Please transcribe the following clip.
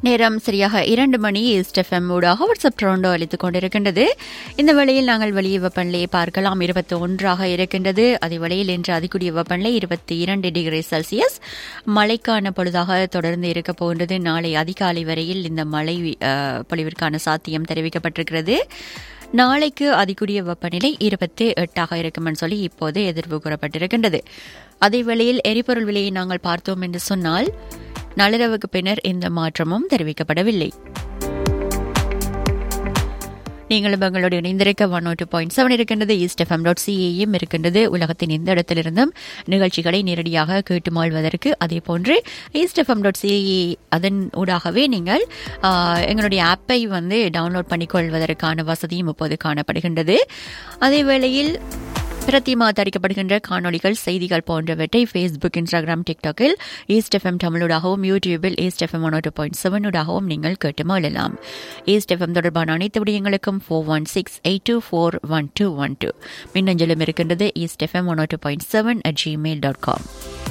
நேரம் சரியாக இரண்டு மணி ஈஸ்ட் எஃப்எம் ஊடாக வாட்ஸ்அப் ட்ரோண்டோ அளித்துக் கொண்டிருக்கின்றது இந்த வேளையில் நாங்கள் வெளியே வெப்பநிலையை பார்க்கலாம் இருபத்தி ஒன்றாக இருக்கின்றது அதே வேளையில் இன்று அதிகூடிய வெப்பநிலை இருபத்தி இரண்டு டிகிரி செல்சியஸ் மழைக்கான பொழுதாக தொடர்ந்து இருக்க போகின்றது நாளை அதிகாலை வரையில் இந்த மழை அஹ், பொழிவிற்கான சாத்தியம் தெரிவிக்கப்பட்டிருக்கிறது நாளைக்கு அதிகூடிய வெப்பநிலை இருபத்தி எட்டாக இருக்கும்னு சொல்லி இப்போது எதிர்வு கூறப்பட்டிருக்கின்றது அதே வேளையில் எரிபொருள் விலையை நாங்கள் பார்த்தோம் என்று சொன்னால் நள்ளிரவுக்கு பின்னர் எந்த மாற்றமும் தெரிவிக்கப்படவில்லை நீங்களும் எங்களோடு இணைந்திருக்க ஒன் டூ பாயிண்ட் செவன் இருக்கின்றது ஈஸ்ட் எஃப்எம் டாட் சிஏயும் இருக்கின்றது உலகத்தின் எந்த இடத்திலிருந்தும் நிகழ்ச்சிகளை நேரடியாக கேட்டு மாழ்வதற்கு அதே போன்று ஈஸ்ட் எஃப்எம் டாட் சிஏ அதன் ஊடாகவே நீங்கள் ஆ, எங்களுடைய ஆப்பை வந்து டவுன்லோட் பண்ணிக்கொள்வதற்கான வசதியும் இப்போது காணப்படுகின்றது அதே வேளையில் பிரதிமா தரிக்கப்படுகின்ற காணொளிகள் செய்திகள் போன்றவற்றை ஃபேஸ்புக் இன்ஸ்டாகிராம் டிக்டாக்கில் ஈஸ்ட் எஃப்எம் தமிழூடாகவும் யூடியூபில் East FM one two point செவனூடாகவும் நீங்கள் கேட்டு மகிழலாம் ஈஸ்ட் எஃப்எம் தொடர்பான அனைத்து விடயங்களுக்கும் four one six eight two four one two one two மின்னஞ்சலும் இருக்கின்றது East FM one two point seven at Gmail dot com